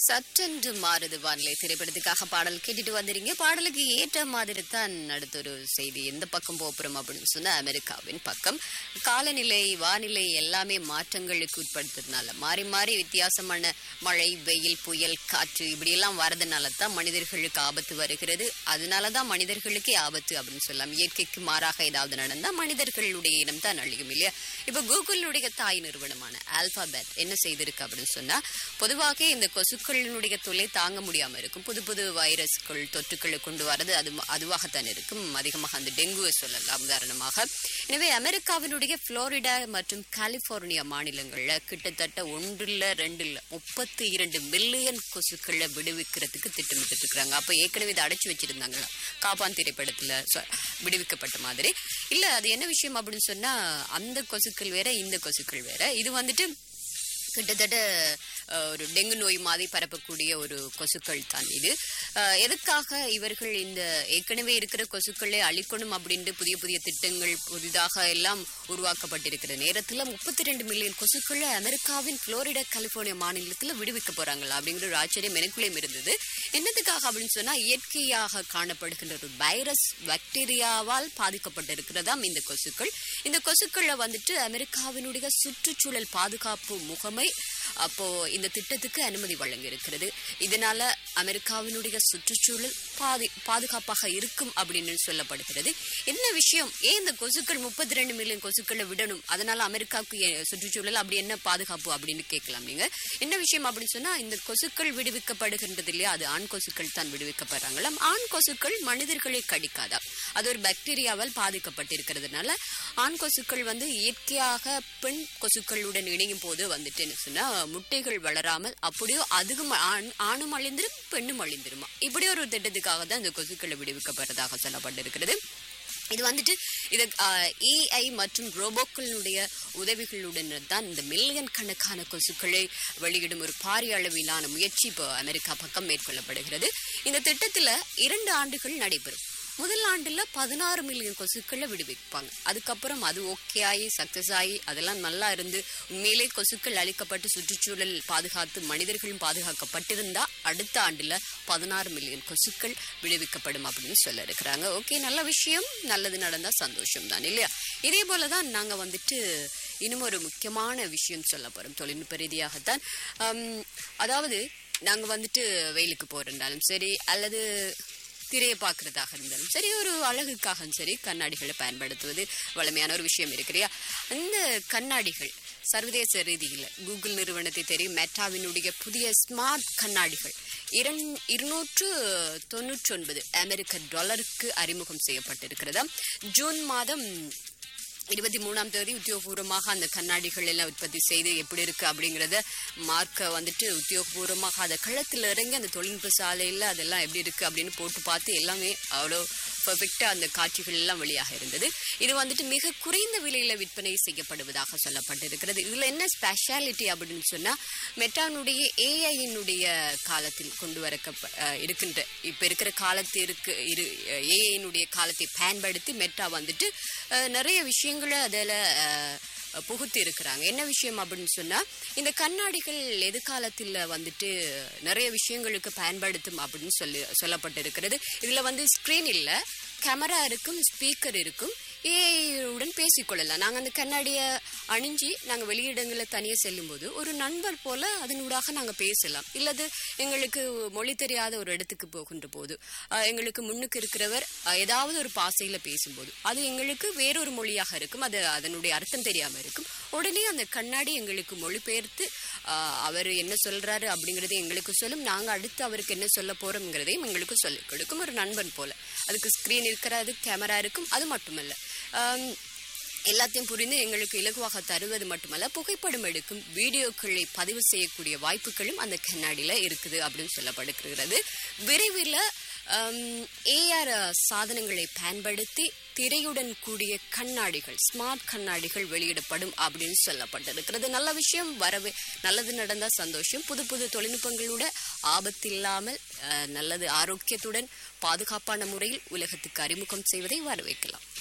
சற்றென்று மாறுது வானிலை திரைப்படத்துக்காக பாடல் கேட்டுட்டு வந்துறீங்க பாடலுக்கு ஏற்ற மாதிரி தான் அடுத்த ஒரு செய்தி எந்த பக்கம் போப்புறோம் அப்படின்னு சொன்னா அமெரிக்காவின் பக்கம் காலநிலை வானிலை எல்லாமே மாற்றங்களுக்கு உட்படுத்துறதுனால மாறி மாறி வித்தியாசமான மழை வெயில் புயல் காற்று இப்படி எல்லாம் வரதுனால தான் மனிதர்களுக்கு ஆபத்து வருகிறது அதனால தான் மனிதர்களுக்கே ஆபத்து அப்படின்னு சொல்லலாம் இயற்கைக்கு மாறாக ஏதாவது நடந்தா மனிதர்களுடைய இனம் தான் அழியும் இல்லையா இப்ப கூகுளுடைய தாய் நிறுவனமான ஆல்பாபெட் என்ன செய்திருக்கு அப்படின்னு சொன்னா பொதுவாக இந்த கொசுக்களினுடைய தொல்லை தாங்க முடியாம இருக்கும் புது புது வைரஸ்கள் தொற்றுக்களை கொண்டு வரது அது அதுவாகத்தான் இருக்கும் அதிகமாக அந்த டெங்குவை சொல்லலாம் உதாரணமாக எனவே அமெரிக்காவினுடைய புளோரிடா மற்றும் கலிபோர்னியா மாநிலங்கள்ல கிட்டத்தட்ட ஒன்றுல ரெண்டுல முப்பத்தி இரண்டு மில்லியன் கொசுக்களை விடுவிக்கிறதுக்கு திட்டமிட்டு இருக்கிறாங்க அப்ப ஏற்கனவே இதை அடைச்சு வச்சிருந்தாங்களா காப்பான் திரைப்படத்துல சொ- விடுவிக்கப்பட்ட மாதிரி இல்ல அது என்ன விஷயம் அப்படின்னு சொன்னா அந்த கொசுக்கள் வேற இந்த கொசுக்கள் வேற இது வந்துட்டு கிட்டத்தட்ட அஹ், ஒரு டெங்கு நோய் மாதிரி பரப்பக்கூடிய ஒரு கொசுக்கள் தான் இது அஹ், எதுக்காக இவர்கள் இந்த ஏற்கனவே இருக்கிற கொசுக்களை அழிக்கணும் அப்படின்ட்டு புதிய புதிய திட்டங்கள் புதிதாக எல்லாம் உருவாக்கப்பட்டிருக்கிற நேரத்துல முப்பத்தி ரெண்டு மில்லியன் கொசுக்களை அமெரிக்காவின் புளோரிடா கலிபோர்னியா மாநிலத்துல விடுவிக்க போறாங்களா அப்படிங்கிற ஒரு ஆச்சரியம் எனக்குள்ளேயும் இருந்தது என்னத்துக்காக அப்படின்னு சொன்னா இயற்கையாக காணப்படுகின்ற ஒரு வைரஸ் பாக்டீரியாவால் பாதிக்கப்பட்டிருக்கிறதாம் இந்த கொசுக்கள் இந்த கொசுக்கள்ல வந்துட்டு அமெரிக்காவினுடைய சுற்றுச்சூழல் பாதுகாப்பு முகமை அப்போ இந்த திட்டத்துக்கு அனுமதி வழங்கி இருக்கிறது இதனால அமெரிக்காவினுடைய சுற்றுச்சூழல் பாதி பாதுகாப்பாக இருக்கும் அப்படின்னு சொல்லப்படுகிறது என்ன விஷயம் ஏன் இந்த கொசுக்கள் முப்பத்தி ரெண்டு மில்லியன் கொசுக்களை விடணும் அதனால அமெரிக்காவுக்கு ஏ- சுற்றுச்சூழல் அப்படி என்ன பாதுகாப்பு அப்படின்னு கேட்கலாம் நீங்க என்ன விஷயம் அப்படின்னு சொன்னா இந்த கொசுக்கள் விடுவிக்கப்படுகின்றது இல்லையா அது ஆண் கொசுக்கள் தான் விடுவிக்கப்படுறாங்களாம் ஆண் கொசுக்கள் மனிதர்களை கடிக்காதா அது ஒரு பாக்டீரியாவால் பாதிக்கப்பட்டிருக்கிறதுனால ஆண் கொசுக்கள் வந்து இயற்கையாக பெண் கொசுக்களுடன் இணையும் போது வந்துட்டு என்ன சொன்னா முட்டைகள் வளராமல் அப்படியோ அதுவும் ஆண் ஆணும் அழிந்திரும் பெண்ணும் அழிந்திருமா இப்படி ஒரு திட்டத்துக்காக தான் இந்த கொசுக்களை விடுவிக்கப்படுறதாக சொல்லப்பட்டிருக்கிறது இது வந்துட்டு இது ஏஐ மற்றும் ரோபோக்களுடைய உதவிகளுடன் தான் இந்த மில்லியன் கணக்கான கொசுக்களை வெளியிடும் ஒரு பாரிய அளவிலான முயற்சி இப்போ அமெரிக்கா பக்கம் மேற்கொள்ளப்படுகிறது இந்த திட்டத்துல இரண்டு ஆண்டுகள் நடைபெறும் முதல் ஆண்டுல பதினாறு மில்லியன் கொசுக்களை விடுவிப்பாங்க அதுக்கப்புறம் அது ஓகே ஆகி சக்சஸ் ஆகி அதெல்லாம் நல்லா இருந்து உண்மையிலே கொசுக்கள் அழிக்கப்பட்டு சுற்றுச்சூழல் பாதுகாத்து மனிதர்களும் பாதுகாக்கப்பட்டிருந்தா அடுத்த ஆண்டுல பதினாறு மில்லியன் கொசுக்கள் விடுவிக்கப்படும் அப்படின்னு சொல்ல இருக்கிறாங்க ஓகே நல்ல விஷயம் நல்லது நடந்தா சந்தோஷம் தான் இல்லையா இதே போலதான் நாங்க வந்துட்டு இன்னும் ஒரு முக்கியமான விஷயம் சொல்ல போறோம் தொழில்நுட்ப ரீதியாகத்தான் ஆம், அதாவது நாங்க வந்துட்டு வெயிலுக்கு போறதாலும் சரி அல்லது திரையை பார்க்கறதாக இருந்தாலும் சரி ஒரு அழகுக்காக சரி கண்ணாடிகளை பயன்படுத்துவது வளமையான ஒரு விஷயம் இருக்கிறியா அந்த கண்ணாடிகள் சர்வதேச ரீதியில் கூகுள் நிறுவனத்தை தெரியும் மெட்டாவினுடைய புதிய ஸ்மார்ட் கண்ணாடிகள் இரண் இருநூற்று தொண்ணூற்றி ஒன்பது அமெரிக்க டாலருக்கு அறிமுகம் செய்யப்பட்டிருக்கிறதா ஜூன் மாதம் இருபத்தி மூணாம் தேதி உத்தியோகபூர்வமாக அந்த கண்ணாடிகள் எல்லாம் உற்பத்தி செய்து எப்படி இருக்கு அப்படிங்கறத மார்க்க வந்துட்டு உத்தியோகபூர்வமாக அதை களத்தில் இறங்கி அந்த தொழில்நுட்ப சாலையில் அதெல்லாம் எப்படி இருக்கு அப்படின்னு போட்டு பார்த்து எல்லாமே அவ்வளோ பெர்ஃபெக்டா அந்த காட்சிகள் எல்லாம் வெளியாக இருந்தது இது வந்துட்டு மிக குறைந்த விலையில விற்பனை செய்யப்படுவதாக சொல்லப்பட்டிருக்கிறது இதுல என்ன ஸ்பெஷாலிட்டி அப்படின்னு சொன்னா மெட்டானுடைய ஏஐனுடைய காலத்தில் கொண்டு வர இருக்கின்ற இப்ப இருக்கிற காலத்திற்கு இரு ஏஐனுடைய காலத்தை பயன்படுத்தி மெட்டா வந்துட்டு அஹ், நிறைய விஷயங்களை அதில் புகுத்தி இருக்கிறாங்க என்ன விஷயம் அப்படின்னு சொன்னா இந்த கண்ணாடிகள் எதிர்காலத்தில் வந்துட்டு நிறைய விஷயங்களுக்கு பயன்படுத்தும் அப்படின்னு சொல்லி சொல்லப்பட்டிருக்கிறது இதுல வந்து ஸ்கிரீன் இல்ல கேமரா இருக்கும் ஸ்பீக்கர் இருக்கும் ஏஐயுடன் பேசிக்கொள்ளலாம் நாங்கள் அந்த கண்ணாடியை அணிஞ்சு நாங்கள் வெளியிடங்களில் தனியாக செல்லும்போது ஒரு நண்பர் போல அதனூடாக நாங்கள் பேசலாம் இல்லது எங்களுக்கு மொழி தெரியாத ஒரு இடத்துக்கு போகின்ற போது அஹ், எங்களுக்கு முன்னுக்கு இருக்கிறவர் அஹ், ஏதாவது ஒரு பாசையில் பேசும்போது அது எங்களுக்கு வேறொரு மொழியாக இருக்கும் அது அதனுடைய அர்த்தம் தெரியாமல் இருக்கும் உடனே அந்த கண்ணாடி எங்களுக்கு மொழிபெயர்த்து அஹ், அவர் என்ன சொல்றாரு அப்படிங்கறதை எங்களுக்கு சொல்லும் நாங்க அடுத்து அவருக்கு என்ன சொல்ல போறோம்ங்கிறதையும் எங்களுக்கு சொல்லிக் கொடுக்கும் ஒரு நண்பன் போல அதுக்கு ஸ்கிரீன் இருக்கிறது கேமரா இருக்கும் அது மட்டுமல்ல ஆம், எல்லாத்தையும் புரிந்து எங்களுக்கு இலகுவாக தருவது மட்டுமல்ல புகைப்படம் எடுக்கும் வீடியோக்களை பதிவு செய்யக்கூடிய வாய்ப்புகளும் அந்த கண்ணாடியில இருக்குது அப்படின்னு சொல்லப்படுகிறது விரைவில் ஏஆர் சாதனங்களை பயன்படுத்தி திரையுடன் கூடிய கண்ணாடிகள் ஸ்மார்ட் கண்ணாடிகள் வெளியிடப்படும் அப்படின்னு சொல்லப்பட்டிருக்கிறது நல்ல விஷயம் வரவே நல்லது நடந்தா சந்தோஷம் புது புது தொழில்நுட்பங்களோட ஆபத்தில்லாமல் அஹ், நல்லது ஆரோக்கியத்துடன் பாதுகாப்பான முறையில் உலகத்துக்கு அறிமுகம் செய்வதை வரவேற்கலாம்